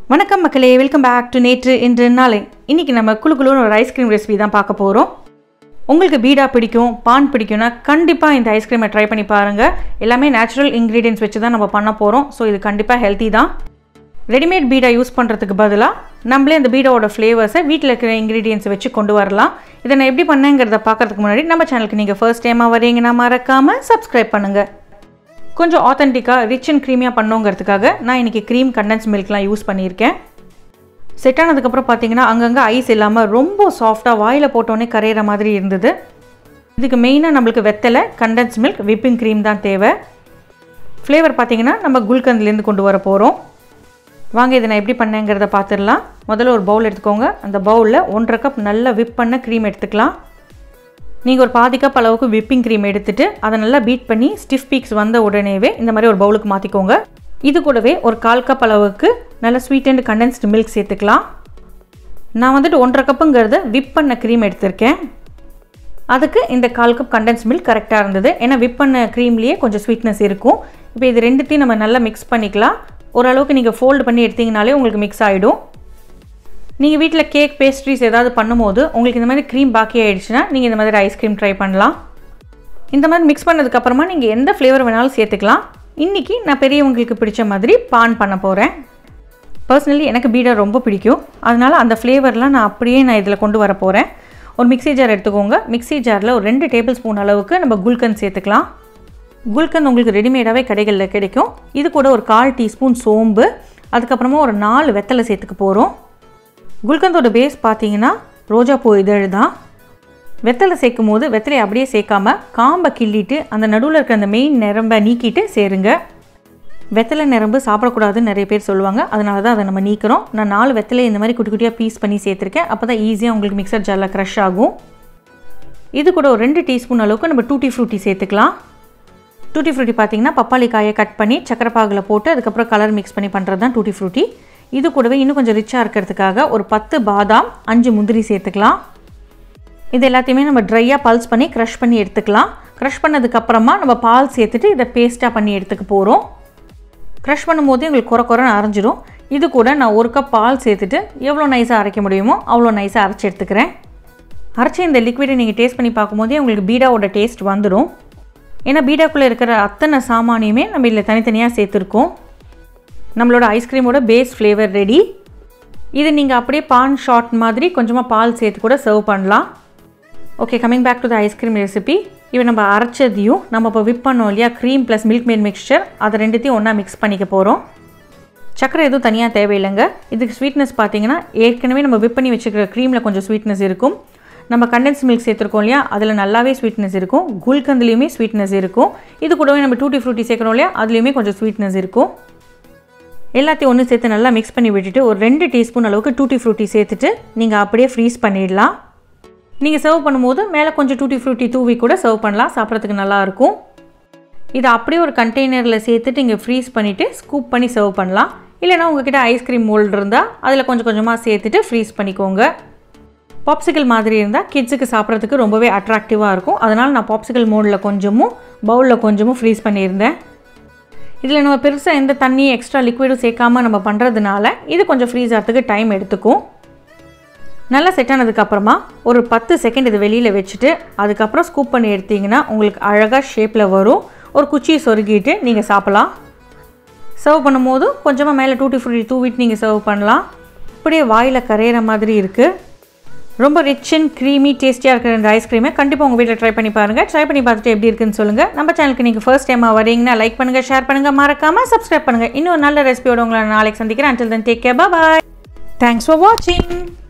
வணக்கம் மக்களே welcome back to நேற்று இன்று நாளை இன்றைக்கி நம்ம குழு குழுன்னு ஒரு ஐஸ்கிரீம் ரெசிபி தான் பார்க்க போகிறோம் உங்களுக்கு பீடா பிடிக்கும் பான் பிடிக்கும்னா கண்டிப்பாக இந்த ஐஸ்கிரீமை ட்ரை பண்ணி பாருங்கள் எல்லாமே நேச்சுரல் இன்க்ரீடியன்ஸ் வச்சு தான் நம்ம பண்ண போகிறோம் ஸோ இது கண்டிப்பாக ஹெல்த்தி தான் ரெடிமேட் பீடா யூஸ் பண்ணுறதுக்கு பதிலாக நம்மளே அந்த பீடாவோட ஃப்ளேவர்ஸை வீட்டில் இருக்கிற இன்க்ரீடியன்ஸை வச்சு கொண்டு வரலாம் இதை நான் எப்படி பண்ணேங்கிறத பார்க்கறதுக்கு முன்னாடி நம்ம சேனலுக்கு நீங்கள் ஃபர்ஸ்ட் டைமாக வரீங்கன்னா மறக்காமல் சப்ஸ்கிரைப் பண்ணுங்கள் கொஞ்சம் ஆத்தென்டிக்காக ரிச் அண்ட் க்ரீமியாக பண்ணோங்கிறதுக்காக நான் இன்றைக்கி க்ரீம் கண்டென்ஸ் மில்க்லாம் யூஸ் பண்ணியிருக்கேன் செட் ஆனதுக்கப்புறம் பார்த்தீங்கன்னா அங்கங்கே ஐஸ் இல்லாமல் ரொம்ப சாஃப்டாக வாயில் போட்டோன்னே கரையிற மாதிரி இருந்தது இதுக்கு மெயினாக நம்மளுக்கு வெத்தலை கண்டென்ஸ் மில்க் விப்பிங் க்ரீம் தான் தேவை ஃப்ளேவர் பார்த்தீங்கன்னா நம்ம குல்கந்த்லேருந்து கொண்டு வர போகிறோம் வாங்க இதை நான் எப்படி பண்ணேங்கிறத பார்த்துடலாம் முதல்ல ஒரு பவுல் எடுத்துக்கோங்க அந்த பவுலில் ஒன்றரை கப் நல்லா விப் பண்ண க்ரீம் எடுத்துக்கலாம் நீங்கள் ஒரு பாதி கப் அளவுக்கு விப்பிங் க்ரீம் எடுத்துட்டு அதை நல்லா பீட் பண்ணி ஸ்டிஃப் பீக்ஸ் வந்த உடனேவே இந்த மாதிரி ஒரு பவுலுக்கு மாற்றிக்கோங்க இது கூடவே ஒரு கால் கப் அளவுக்கு நல்ல ஸ்வீட் அண்ட் கண்டென்ஸ்டு மில்க் சேர்த்துக்கலாம் நான் வந்துட்டு ஒன்றரை கப்புங்கிறத விப் பண்ண க்ரீம் எடுத்திருக்கேன் அதுக்கு இந்த கால் கப் கண்டென்ஸ் மில்க் கரெக்டாக இருந்தது ஏன்னா விப் பண்ண க்ரீம்லேயே கொஞ்சம் ஸ்வீட்னஸ் இருக்கும் இப்போ இது ரெண்டுத்தையும் நம்ம நல்லா மிக்ஸ் பண்ணிக்கலாம் ஓரளவுக்கு நீங்கள் ஃபோல்டு பண்ணி எடுத்தீங்கனாலே உங்களுக்கு மிக்ஸ் ஆகிடும் நீங்கள் வீட்டில் கேக் பேஸ்ட்ரிஸ் ஏதாவது பண்ணும்போது உங்களுக்கு இந்த மாதிரி க்ரீம் பாக்கி ஆகிடுச்சுன்னா நீங்கள் இந்த மாதிரி ஐஸ்கிரீம் ட்ரை பண்ணலாம் இந்த மாதிரி மிக்ஸ் பண்ணதுக்கப்புறமா நீங்கள் எந்த ஃப்ளேவர் வேணாலும் சேர்த்துக்கலாம் இன்றைக்கி நான் பெரியவங்களுக்கு பிடிச்ச மாதிரி பான் பண்ண போகிறேன் பர்சனலி எனக்கு பீடா ரொம்ப பிடிக்கும் அதனால் அந்த ஃப்ளேவர்லாம் நான் அப்படியே நான் இதில் கொண்டு வர போகிறேன் ஒரு மிக்ஸி ஜார் எடுத்துக்கோங்க மிக்ஸி ஜாரில் ஒரு ரெண்டு டேபிள் ஸ்பூன் அளவுக்கு நம்ம குல்கந்த் சேர்த்துக்கலாம் குல்கந்த் உங்களுக்கு ரெடிமேடாகவே கடைகளில் கிடைக்கும் இது கூட ஒரு கால் டீஸ்பூன் சோம்பு அதுக்கப்புறமா ஒரு நாலு வெத்தலை சேர்த்துக்க போகிறோம் குல்கந்தோட பேஸ் பார்த்தீங்கன்னா ரோஜாப்பூ இதழ் தான் வெத்தலை சேர்க்கும் போது வெத்தலையை அப்படியே சேர்க்காம காம்பை கிள்ளிட்டு அந்த நடுவில் இருக்க அந்த மெயின் நிரம்பை நீக்கிட்டு சேருங்க வெத்தலை நிரம்பு சாப்பிடக்கூடாதுன்னு நிறைய பேர் சொல்லுவாங்க அதனால தான் அதை நம்ம நீக்கிறோம் நான் நாலு வெத்தலை இந்த மாதிரி குட்டி குட்டியாக பீஸ் பண்ணி சேர்த்துருக்கேன் அப்போ தான் ஈஸியாக உங்களுக்கு மிக்சர் ஜாரில் க்ரஷ் ஆகும் இது கூட ஒரு ரெண்டு டீஸ்பூன் அளவுக்கு நம்ம டூட்டி ஃப்ரூட்டி சேர்த்துக்கலாம் டூட்டி ஃப்ரூட்டி பார்த்தீங்கன்னா பப்பாளி காயை கட் பண்ணி சக்கரை பாகில் போட்டு அதுக்கப்புறம் கலர் மிக்ஸ் பண்ணி பண்ணுறது தான் டூட்டி ஃப்ரூட்டி இது கூடவே இன்னும் கொஞ்சம் ரிச்சாக இருக்கிறதுக்காக ஒரு பத்து பாதாம் அஞ்சு முந்திரி சேர்த்துக்கலாம் இது எல்லாத்தையுமே நம்ம ட்ரையாக பல்ஸ் பண்ணி க்ரஷ் பண்ணி எடுத்துக்கலாம் க்ரஷ் பண்ணதுக்கப்புறமா நம்ம பால் சேர்த்துட்டு இதை பேஸ்ட்டாக பண்ணி எடுத்துக்க போகிறோம் க்ரஷ் பண்ணும்போது எங்களுக்கு குறை குறைன்னு அரைஞ்சிடும் இது கூட நான் ஒரு கப் பால் சேர்த்துட்டு எவ்வளோ நைஸாக அரைக்க முடியுமோ அவ்வளோ நைஸாக அரைச்சி எடுத்துக்கிறேன் அரைச்சி இந்த லிக்விடை நீங்கள் டேஸ்ட் பண்ணி பார்க்கும்போதே உங்களுக்கு பீடாவோட டேஸ்ட் வந்துடும் ஏன்னா பீடாக்குள்ளே இருக்கிற அத்தனை சாமானியுமே நம்ம இதில் தனித்தனியாக சேர்த்துருக்கோம் நம்மளோட ஐஸ்கிரீமோட பேஸ் ஃப்ளேவர் ரெடி இது நீங்கள் அப்படியே பான் ஷாட் மாதிரி கொஞ்சமாக பால் சேர்த்து கூட சர்வ் பண்ணலாம் okay coming back to the ice cream recipe இவன் நம்ம அரைச்சதையும் நம்ம இப்போ விப் பண்ணோம் இல்லையா cream plus Milkmaid mixture அதை ரெண்டுத்தையும் ஒன்றா மிக்ஸ் பண்ணிக்க போகிறோம் சக்கரை எதுவும் தனியாக தேவையில்லைங்க இதுக்கு ஸ்வீட்னஸ் பார்த்தீங்கன்னா ஏற்கனவே நம்ம விப் பண்ணி வச்சுக்கிற க்ரீமில் கொஞ்சம் ஸ்வீட்னஸ் இருக்கும் நம்ம கண்டென்ஸ் மில்க் சேர்த்துருக்கோம் இல்லையா அதில் நல்லாவே ஸ்வீட்னஸ் இருக்கும் குல்கந்துலேயுமே ஸ்வீட்னஸ் இருக்கும் இது கூடவே நம்ம டூட்டி ஃப்ரூட்டி சேர்க்குறோம் இல்லையா அதுலேயுமே கொஞ்சம் ஸ்வீட்னஸ் இருக்கும் எல்லாத்தையும் ஒன்று சேர்த்து நல்லா மிக்ஸ் பண்ணி விட்டுட்டு ஒரு ரெண்டு டீஸ்பூன் அளவுக்கு டூட்டி ஃப்ரூட்டி சேர்த்துட்டு நீங்கள் அப்படியே ஃப்ரீஸ் பண்ணிடலாம் நீங்கள் சர்வ் பண்ணும்போது மேலே கொஞ்சம் டூட்டி ஃப்ரூட்டி தூவி கூட சர்வ் பண்ணலாம் சாப்பிட்றதுக்கு நல்லாயிருக்கும் இதை அப்படியே ஒரு கண்டெய்னரில் சேர்த்துட்டு இங்கே ஃப்ரீஸ் பண்ணிவிட்டு ஸ்கூப் பண்ணி சர்வ் பண்ணலாம் இல்லைனா உங்ககிட்ட ஐஸ்கிரீம் மோல்டு இருந்தால் அதில் கொஞ்சம் கொஞ்சமாக சேர்த்துட்டு ஃப்ரீஸ் பண்ணிக்கோங்க பாப்சிக்கல் மாதிரி இருந்தால் கிட்ஸுக்கு சாப்பிட்றதுக்கு ரொம்பவே அட்ராக்டிவாக இருக்கும் அதனால் நான் பாப்சிக்கல் மோடில் கொஞ்சமும் பவுலில் கொஞ்சமும் ஃப்ரீஸ் பண்ணியிருந்தேன் இதில் நம்ம பெருசாக எந்த தண்ணி எக்ஸ்ட்ரா லிக்விடும் சேர்க்காமல் நம்ம பண்ணுறதுனால இது கொஞ்சம் ஃப்ரீஸ் ஆகிறதுக்கு டைம் எடுத்துக்கும் நல்லா செட் ஆனதுக்கப்புறமா ஒரு பத்து செகண்ட் இது வெளியில் வச்சுட்டு அதுக்கப்புறம் ஸ்கூப் பண்ணி எடுத்திங்கன்னா உங்களுக்கு அழகாக ஷேப்பில் வரும் ஒரு குச்சியை சொருகிட்டு நீங்கள் சாப்பிட்லாம் சர்வ் பண்ணும்போது கொஞ்சமாக மேலே டூட்டி ஃப்ரூட்டி தூவிட்டு நீங்கள் சர்வ் பண்ணலாம் அப்படியே வாயில் கரையிற மாதிரி இருக்குது ரொம்ப ரிச் அண்ட் க்ரீமி டேஸ்டியாக இருக்கிற இந்த ஐஸ்கிரீமை கண்டிப்பாக உங்கள் வீட்டில் ட்ரை பண்ணி பாருங்கள் ட்ரை பண்ணி பார்த்துட்டு எப்படி இருக்குன்னு சொல்லுங்கள் நம்ம சேனலுக்கு நீங்கள் ஃபர்ஸ்ட் டைமாக வரீங்கன்னா லைக் பண்ணுங்கள் ஷேர் பண்ணுங்கள் மறக்காமல் சப்ஸ்கிரைப் பண்ணுங்கள் இன்னும் நல்ல ரெசிபியோட உங்களை நாளைக்கு சந்திக்கிறேன் until then take care bye thanks for வாட்சிங்